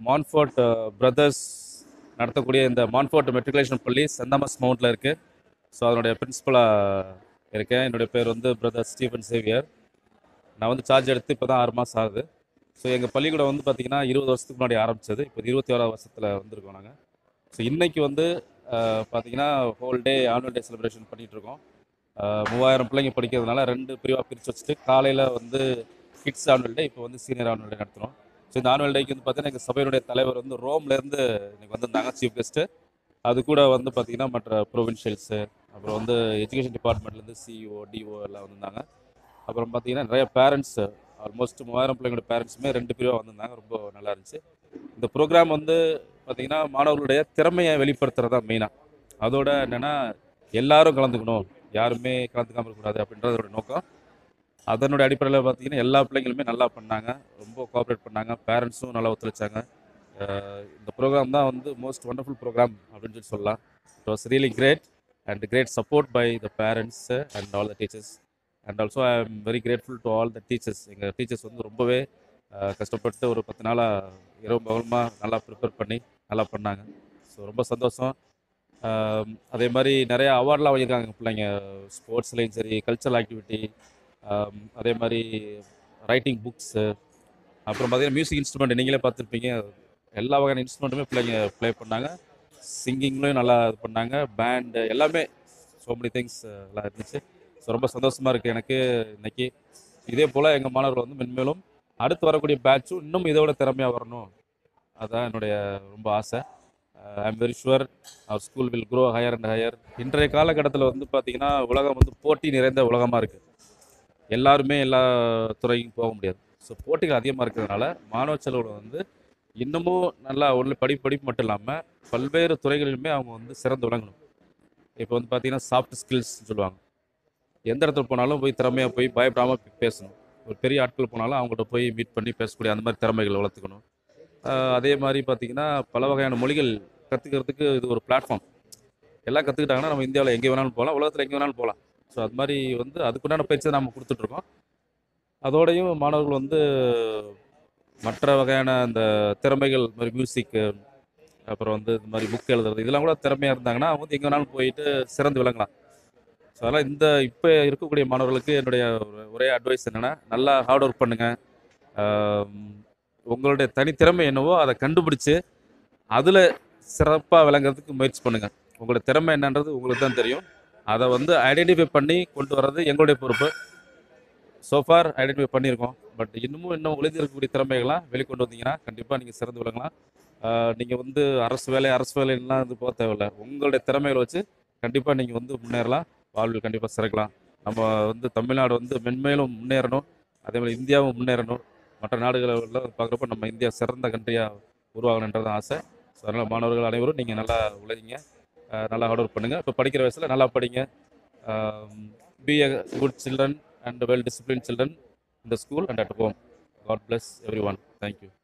Montfort brothers நடத்தக்கூடிய இந்த Montfort matriculation பள்ளி செந்தாமஸ் மவுண்ட்டில் இருக்குது ஸோ அதனுடைய பிரின்ஸிபலாக இருக்கேன் என்னுடைய பேர் வந்து பிரதர் ஸ்டீஃபன் சேவியர் நான் வந்து சார்ஜ் எடுத்து இப்போ தான் ஆறு மாதம் ஆகுது ஸோ எங்கள் பள்ளிக்கூடம் வந்து பார்த்திங்கன்னா இருபது வருஷத்துக்கு முன்னாடி ஆரம்பிச்சது இப்போ இருபத்தி ஓராவது வருஷத்தில் வந்திருக்கோம் நாங்கள் ஸோ இன்னைக்கு வந்து பார்த்தீங்கன்னா whole day annual day celebration பண்ணிகிட்ருக்கோம் மூவாயிரம் பிள்ளைங்க படிக்கிறதுனால ரெண்டு பிரிவாக பிரித்து வச்சுட்டு காலையில் வந்து கிட்ஸ் ஆனுவல் டே இப்போ வந்து சீனியர் ஆனுவல் டே நடத்துகிறோம் ஸோ இந்த ஆனுவல் டேக்கு வந்து பார்த்தீங்கன்னா எங்கள் சபையினுடைய தலைவர் வந்து ரோம்லேருந்து இன்னைக்கு வந்திருந்தாங்க சீஃப் கெஸ்ட்டு அது கூட வந்து பார்த்திங்கன்னா மற்ற ப்ரொவின்ஷியல்ஸு அப்புறம் வந்து எஜுகேஷன் டிபார்ட்மெண்ட்லேருந்து சிஇஓ டிஓ எல்லாம் வந்திருந்தாங்க அப்புறம் பார்த்தீங்கன்னா நிறைய பேரண்ட்ஸ் ஆல்மோஸ்ட் மூவாயிரம் பிள்ளைங்களோட பேரண்ட்ஸுமே ரெண்டு பிரிவாக வந்திருந்தாங்க ரொம்ப நல்லா இருந்துச்சு இந்த ப்ரோக்ராம் வந்து பார்த்திங்கன்னா மாணவர்களுடைய திறமையை வெளிப்படுத்துறது தான் மெயினாக அதோட என்னென்னா எல்லாரும் கலந்துக்கணும் யாருமே கலந்துக்காமல் இருக்கக்கூடாது அப்படின்றதோட நோக்கம் அதனுடைய அடிப்படையில் பார்த்தீங்கன்னா எல்லா பிள்ளைங்களுமே நல்லா பண்ணாங்க ரொம்ப கோஆப்ரேட் பண்ணாங்க பேரண்ட்ஸும் நல்லா ஒத்துழைச்சாங்க அஹ் இந்த ப்ரோக்ராம் தான் வந்து மோஸ்ட் ஒண்டர்ஃபுல் ப்ரோக்ராம் அப்படின்னு சொல்லி சொல்லலாம் it was really great and great support by the parents and all the teachers and also I am very grateful to all the teachers எங்கள் டீச்சர்ஸ் வந்து ரொம்பவே அஹ், கஷ்டப்பட்டு ஒரு பத்து நாளாக இரவு பகலமாக நல்லா ப்ரிப்பேர் பண்ணி நல்லா பண்ணாங்க ஸோ ரொம்ப சந்தோஷம் அஹ், அதே மாதிரி நிறைய அவார்ட்லாம் வாங்கியிருக்காங்க எங்கள் பிள்ளைங்க ஸ்போர்ட்ஸ்லேயும் சரி கல்ச்சரல் ஆக்டிவிட்டி அதே மாதிரி ரைட்டிங் புக்ஸு அப்புறம் பார்த்தீங்கன்னா மியூசிக் இன்ஸ்ட்ருமெண்ட் நீங்களே பார்த்துருப்பீங்க எல்லா வகையான இன்ஸ்ட்ருமெண்ட்டுமே பிள்ளைங்க ப்ளே பண்ணாங்க சிங்கிங்லேயும் நல்லா இது பண்ணாங்க பேண்டு எல்லாமே ஸோ many திங்ஸ் எல்லாம் இருந்துச்சு ஸோ ரொம்ப சந்தோஷமாக இருக்குது எனக்கு இன்னைக்கு இதே போல் எங்கள் மாணவர்கள் வந்து மென்மேலும் அடுத்து வரக்கூடிய பேட்சும் இன்னும் இதோட திறமையாக வரணும் அதான் என்னுடைய ரொம்ப ஆசை I am very sure our school will grow higher and higher இன்றைய காலகட்டத்தில் வந்து பார்த்திங்கன்னா உலகம் வந்து போட்டி நிறைந்த உலகமாக இருக்குது எல்லாருமே எல்லா துறைக்கும் போக முடியாது ஸோ போட்டிகள் அதிகமாக இருக்கிறதுனால மாணவ செலவில் வந்து இன்னமும் நல்லா ஒன்று படிப்பு படிப்பு மட்டும் இல்லாமல் பல்வேறு துறைகளிலுமே அவங்க வந்து சிறந்து விளங்கணும் இப்போ வந்து பார்த்தீங்கன்னா சாஃப்ட் ஸ்கில்ஸ் சொல்லுவாங்க எந்த இடத்துல போனாலும் போய் திறமையாக போய் பயப்படாமல் பேசணும் ஒரு பெரிய ஆட்கள் போனாலும் அவங்கள்ட்ட போய் மீட் பண்ணி பேசக்கூடிய அந்த மாதிரி திறமைகள் வளர்த்துக்கணும் ஆஹ் அதே மாதிரி பார்த்தீங்கன்னா பல வகையான மொழிகள் கற்றுக்கிறதுக்கு இது ஒரு பிளாட்ஃபார்ம் எல்லாம் கற்றுக்கிட்டாங்கன்னா நம்ம இந்தியாவில் எங்கே வேணாலும் போகலாம் உலகத்தில் எங்கே வேணாலும் போகலாம் ஸோ அது மாதிரி வந்து அதுக்குண்டான பயிற்சியை நம்ம கொடுத்துட்ருக்கோம் அதோடையும் மாணவர்கள் வந்து மற்ற வகையான அந்த திறமைகள் இந்த மாதிரி மியூசிக்கு அப்புறம் வந்து இந்த மாதிரி புக் எழுதுறது இதெல்லாம் கூட திறமையாக இருந்தாங்கன்னா அவங்க வந்து எங்கே வேணாலும் போயிட்டு சிறந்து விளங்கலாம் ஸோ அதெல்லாம் இந்த இப்போ இருக்கக்கூடிய மாணவர்களுக்கு என்னுடைய ஒரு- ஒரே அட்வைஸ் என்னென்னா நல்லா ஹார்ட் ஒர்க் பண்ணுங்கள் உங்களுடைய தனித்திறமை என்னவோ அதை கண்டுபிடிச்சு அதில் சிறப்பாக விளங்குறதுக்கு முயற்சி பண்ணுங்கள் உங்களுடைய திறமை என்னன்றது உங்களுக்கு தான் தெரியும் அதை வந்து ஐடென்டிஃபை பண்ணி கொண்டு வர்றது எங்களுடைய பொறுப்பு சோஃபார் ஐடென்டிஃபை பண்ணியிருக்கோம் பட் இன்னமும் இன்னும் ஒளிந்து இருக்கக்கூடிய திறமைகள்லாம் வெளிக்கொண்டு வந்தீங்கன்னா கண்டிப்பாக நீங்கள் சிறந்து விளங்கலாம் நீங்கள் வந்து அரசு வேலை அரசு வேலைலாம் இது போக தேவையில்ல உங்களுடைய திறமைகளை வச்சு கண்டிப்பாக நீங்கள் வந்து முன்னேறலாம் வாழ்வில் கண்டிப்பாக சிறக்கலாம் நம்ம வந்து தமிழ்நாடு வந்து மென்மேலும் முன்னேறணும் அதே மாதிரி இந்தியாவும் முன்னேறணும் மற்ற நாடுகளை எல்லாம் பார்க்குறப்ப நம்ம இந்தியா சிறந்த கண்ட்ரியாக உருவாகணுன்றது ஆசை ஸோ அதனால் மாணவர்கள் அனைவரும் நீங்கள் நல்லா உழைங்க அஹ் நல்லா ஹார்ட் ஒர்க் பண்ணுங்கள் இப்போ படிக்கிற வயசில் நல்லா படிங்க be a good children and well disciplined children in the school and at home. God bless everyone. Thank you.